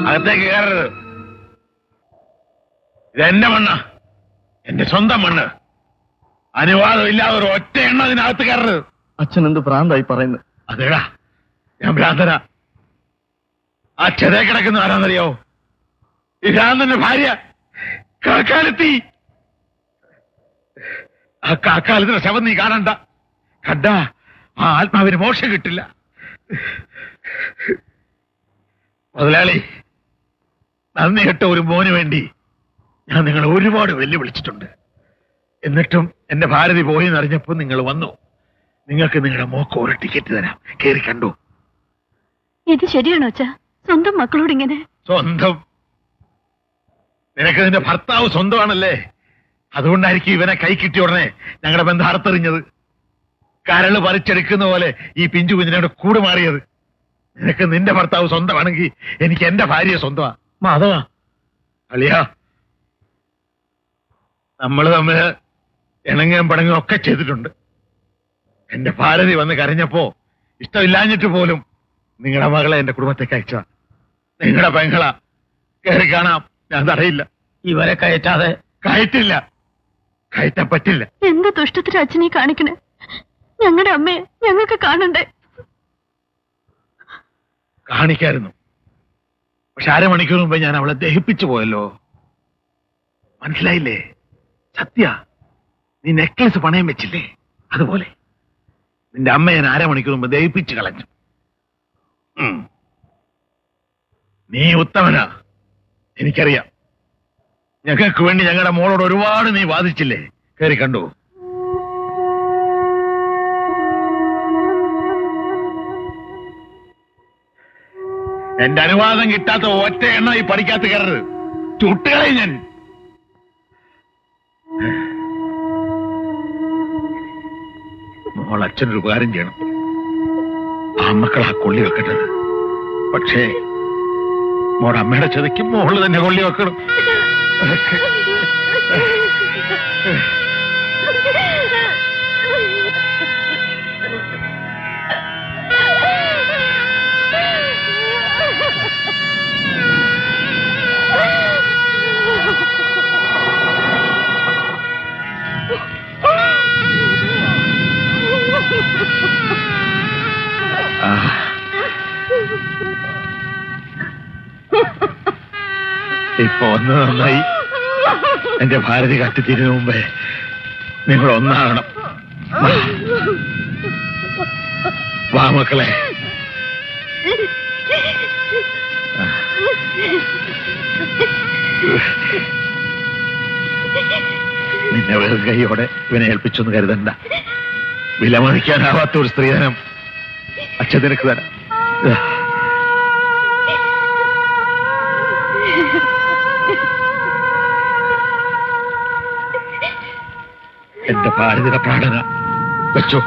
അകത്തേക്ക് കയറരുത് ഇത് എന്റെ മണ്ണ് എന്റെ സ്വന്തം മണ്ണ് അനുവാദം ഇല്ലാതെ ഒരു ഒറ്റ എണ്ണ അതിനകത്ത് കയറരുത് അച്ഛൻ എന്ത് ഭ്രാന്തായി പറയുന്നത് അതേടാ ഞാൻ ഭ്രാന്തന ആ ചെറിയ കിടക്കുന്ന ആരാന്നറിയോ ഈ ഭ്രാന്തന്റെ ഭാര്യ കാക്കാലത്തി ആ കാക്കാലത്തിന്റെ ശവം നീ കാണണ്ട കണ്ട ആ ആത്മാവിന് മോശം കിട്ടില്ല മുതലാളി നന്ദി കെട്ട ഒരു മോന് വേണ്ടി ഞാൻ നിങ്ങളെ ഒരുപാട് വെല്ലുവിളിച്ചിട്ടുണ്ട് എന്നിട്ടും എന്റെ ഭാരതി പോയി എന്നറിഞ്ഞപ്പോ നിങ്ങൾ വന്നു നിങ്ങൾക്ക് നിങ്ങളുടെ മോക്ക് ഒരു ടിക്കറ്റ് തരാം കേറി കണ്ടു ഇത് ശരിയാണോ അച്ഛാ സ്വന്തം മക്കളോട് ഇങ്ങനെ സ്വന്തം നിനക്ക് നിന്റെ ഭർത്താവ് സ്വന്തമാണല്ലേ അതുകൊണ്ടായിരിക്കും ഇവനെ കൈ കിട്ടിയ ഉടനെ ഞങ്ങളുടെ ബന്ധം അറുത്തെറിഞ്ഞത് കരള് പറിച്ചെടുക്കുന്ന പോലെ ഈ പിഞ്ചു കുഞ്ഞിനോട് കൂട് മാറിയത് നിനക്ക് നിന്റെ ഭർത്താവ് സ്വന്തമാണെങ്കിൽ എനിക്ക് എന്റെ ഭാര്യ സ്വന്തമാ മാധവ അളിയാ നമ്മൾ തമ്മിൽ ഇണങ്ങുകയും പടങ്ങുകയും ഒക്കെ ചെയ്തിട്ടുണ്ട് എന്റെ ഭാരതി വന്ന് കരഞ്ഞപ്പോ ഇഷ്ടമില്ലാഞ്ഞിട്ട് പോലും നിങ്ങളുടെ മകളെ എന്റെ കുടുംബത്തേക്ക് അയച്ചതാ നിങ്ങളുടെ പെങ്ങള കയറി കാണാം ഞാൻ തടയില്ല ഇവരെ കയറ്റാതെ കയറ്റില്ല കയറ്റാൻ പറ്റില്ല എന്ത് ദുഷ്ടത്തിന് അച്ഛനെ കാണിക്കണേ ഞങ്ങളുടെ അമ്മയെ ഞങ്ങൾക്ക് കാണണ്ടേ കാണിക്കായിരുന്നു പക്ഷെ അരമണിക്കൂർ മുമ്പ് ഞാൻ അവളെ ദഹിപ്പിച്ചു പോയല്ലോ മനസ്സിലായില്ലേ സത്യ നീ നെക്ലസ് പണയം വെച്ചില്ലേ അതുപോലെ നിന്റെ അമ്മ ഞാൻ അരമണിക്കൂർ മുമ്പ് ദഹിപ്പിച്ചു കളഞ്ഞു ഉം. നീ ഉത്തമനാ എനിക്കറിയാം ഞങ്ങൾക്ക് വേണ്ടി ഞങ്ങളുടെ മോളോട് ഒരുപാട് നീ വാദിച്ചില്ലേ കയറി കണ്ടു എന്റെ അനുവാദം കിട്ടാത്ത ഒറ്റ എണ്ണ ഈ പഠിക്കാത്ത കയറരുത് ചുട്ടുകളെ ഞാൻ മോൾ അച്ഛനൊരു ഉപകാരം ചെയ്യണം ആ മക്കൾ ആ കൊള്ളി വെക്കട്ടത് പക്ഷേ മോടെ അമ്മയുടെ ചതയ്ക്ക് മോള് തന്നെ കൊള്ളി വെക്കണം ആ. ഇപ്പൊ ഒന്ന് നന്നായി എന്റെ ഭാരതി കത്തിത്തീരുന്ന മുമ്പേ നിങ്ങൾ ഒന്നാകണം വാ. വാ മക്കളെ നിന്നെ വെറും കൈയോടെ ഇവനെ ഏൽപ്പിച്ചൊന്ന് കരുതണ്ട വിലമതിക്കാനാവാത്ത ഒരു സ്ത്രീധനം അച്ഛൻ നിനക്ക് തരാം ഇതാ. എന്റെ ഭാരതിയുടെ പ്രാണന വെച്ചോ